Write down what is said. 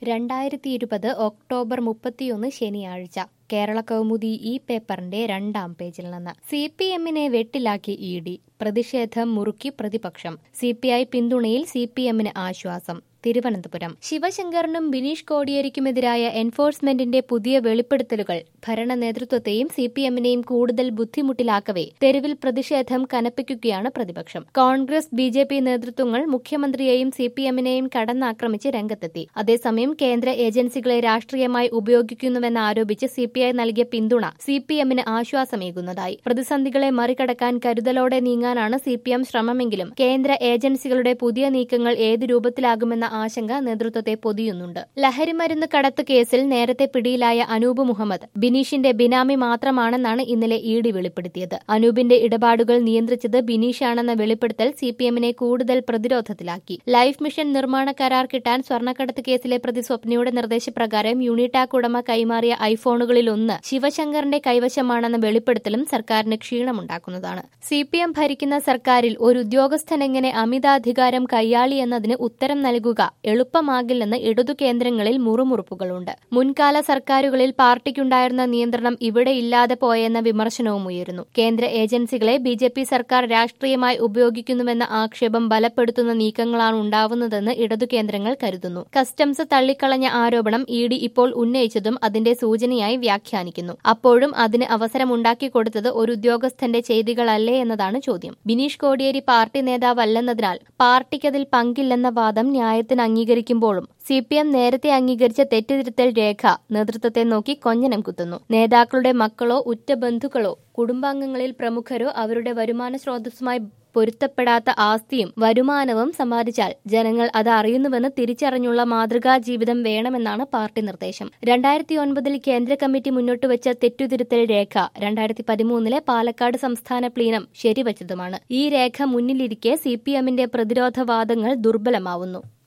രണ്ടായിരത്തി ഇരുപത് ഒക്ടോബർ മുപ്പത്തിയൊന്ന് ശനിയാഴ്ച കേരള കൗമുദി ഈ പേപ്പറിന്റെ രണ്ടാം പേജിൽ നിന്ന് സി പി എമ്മിനെ വെട്ടിലാക്കി ഇ ഡി പ്രതിഷേധം മുറുക്കി പ്രതിപക്ഷം സി പി ഐ പിന്തുണയിൽ സി പി എമ്മിന് ആശ്വാസം തിരുവനന്തപുരം ശിവശങ്കറിനും ബിനീഷ് കോടിയേരിക്കുമെതിരായ എൻഫോഴ്സ്മെന്റിന്റെ പുതിയ വെളിപ്പെടുത്തലുകൾ ഭരണ നേതൃത്വത്തെയും സി പി എമ്മിനെയും കൂടുതൽ ബുദ്ധിമുട്ടിലാക്കവേ തെരുവിൽ പ്രതിഷേധം കനപ്പിക്കുകയാണ് പ്രതിപക്ഷം കോൺഗ്രസ് ബി ജെ പി നേതൃത്വങ്ങൾ മുഖ്യമന്ത്രിയെയും സി പി എമ്മിനെയും കടന്നാക്രമിച്ച് രംഗത്തെത്തി അതേസമയം കേന്ദ്ര ഏജൻസികളെ രാഷ്ട്രീയമായി ഉപയോഗിക്കുന്നുവെന്ന് ആരോപിച്ച് സി പി ഐ നൽകിയ പിന്തുണ സി പി എമ്മിന് ആശ്വാസമേകുന്നതായി പ്രതിസന്ധികളെ മറികടക്കാൻ കരുതലോടെ നീങ്ങാനാണ് സി പി എം ശ്രമമെങ്കിലും കേന്ദ്ര ഏജൻസികളുടെ പുതിയ നീക്കങ്ങൾ ഏത് രൂപത്തിലാകുമെന്ന ആശങ്ക നേതൃത്വത്തെ പൊതിയുന്നുണ്ട് ലഹരിമരുന്ന് കടത്ത് കേസിൽ നേരത്തെ പിടിയിലായ അനൂപ് മുഹമ്മദ് ബിനീഷിന്റെ ബിനാമി മാത്രമാണെന്നാണ് ഇന്നലെ ഇ ഡി വെളിപ്പെടുത്തിയത് അനൂപിന്റെ ഇടപാടുകൾ നിയന്ത്രിച്ചത് ബിനീഷാണെന്ന വെളിപ്പെടുത്തൽ സി പി എമ്മിനെ കൂടുതൽ പ്രതിരോധത്തിലാക്കി ലൈഫ് മിഷൻ നിർമ്മാണ കരാർ കിട്ടാൻ സ്വർണ്ണക്കടത്ത് കേസിലെ പ്രതി സ്വപ്നയുടെ നിർദ്ദേശപ്രകാരം യൂണിടാക് ഉടമ കൈമാറിയ ഐഫോണുകളിലൊന്ന് ശിവശങ്കറിന്റെ കൈവശമാണെന്ന വെളിപ്പെടുത്തലും സർക്കാരിന് ക്ഷീണമുണ്ടാക്കുന്നതാണ് സി പി എം ഭരിക്കുന്ന സർക്കാരിൽ ഒരു ഉദ്യോഗസ്ഥനെങ്ങനെ അമിതാധികാരം കൈയാളി എന്നതിന് ഉത്തരം നൽകുക എളുപ്പമാകില്ലെന്ന് ഇടതു കേന്ദ്രങ്ങളിൽ മുറുമുറുപ്പുകളുണ്ട് മുൻകാല സർക്കാരുകളിൽ പാർട്ടിക്കുണ്ടായിരുന്ന നിയന്ത്രണം ഇവിടെ ഇല്ലാതെ പോയെന്ന വിമർശനവും ഉയരുന്നു കേന്ദ്ര ഏജൻസികളെ ബി ജെ പി സർക്കാർ രാഷ്ട്രീയമായി ഉപയോഗിക്കുന്നുവെന്ന ആക്ഷേപം ബലപ്പെടുത്തുന്ന നീക്കങ്ങളാണ് ഉണ്ടാവുന്നതെന്ന് ഇടതു കേന്ദ്രങ്ങൾ കരുതുന്നു കസ്റ്റംസ് തള്ളിക്കളഞ്ഞ ആരോപണം ഇ ഡി ഇപ്പോൾ ഉന്നയിച്ചതും അതിന്റെ സൂചനയായി വ്യാഖ്യാനിക്കുന്നു അപ്പോഴും അതിന് അവസരമുണ്ടാക്കി കൊടുത്തത് ഒരു ഉദ്യോഗസ്ഥന്റെ ചെയ്തികളല്ലേ എന്നതാണ് ചോദ്യം ബിനീഷ് കോടിയേരി പാർട്ടി നേതാവല്ലെന്നതിനാൽ പാർട്ടിക്കതിൽ പങ്കില്ലെന്ന വാദം ന്യായത്തിന് അംഗീകരിക്കുമ്പോഴും സി പി എം നേരത്തെ അംഗീകരിച്ച തെറ്റുതിരുത്തൽ രേഖ നേതൃത്വത്തെ നോക്കി കൊഞ്ഞനം കുത്തുന്നു നേതാക്കളുടെ മക്കളോ ഉറ്റ ബന്ധുക്കളോ കുടുംബാംഗങ്ങളിൽ പ്രമുഖരോ അവരുടെ വരുമാന സ്രോതസ്സുമായി പൊരുത്തപ്പെടാത്ത ആസ്തിയും വരുമാനവും സമ്പാദിച്ചാൽ ജനങ്ങൾ അത് അറിയുന്നുവെന്ന് തിരിച്ചറിഞ്ഞുള്ള മാതൃകാ ജീവിതം വേണമെന്നാണ് പാർട്ടി നിർദ്ദേശം രണ്ടായിരത്തി ഒൻപതിൽ കേന്ദ്ര കമ്മിറ്റി മുന്നോട്ടുവച്ച തെറ്റുതിരുത്തൽ രേഖ രണ്ടായിരത്തി പതിമൂന്നിലെ പാലക്കാട് സംസ്ഥാന പ്ലീനം ശരിവച്ചതുമാണ് ഈ രേഖ മുന്നിലിരിക്കെ സി പി എമ്മിന്റെ പ്രതിരോധവാദങ്ങൾ ദുർബലമാവുന്നു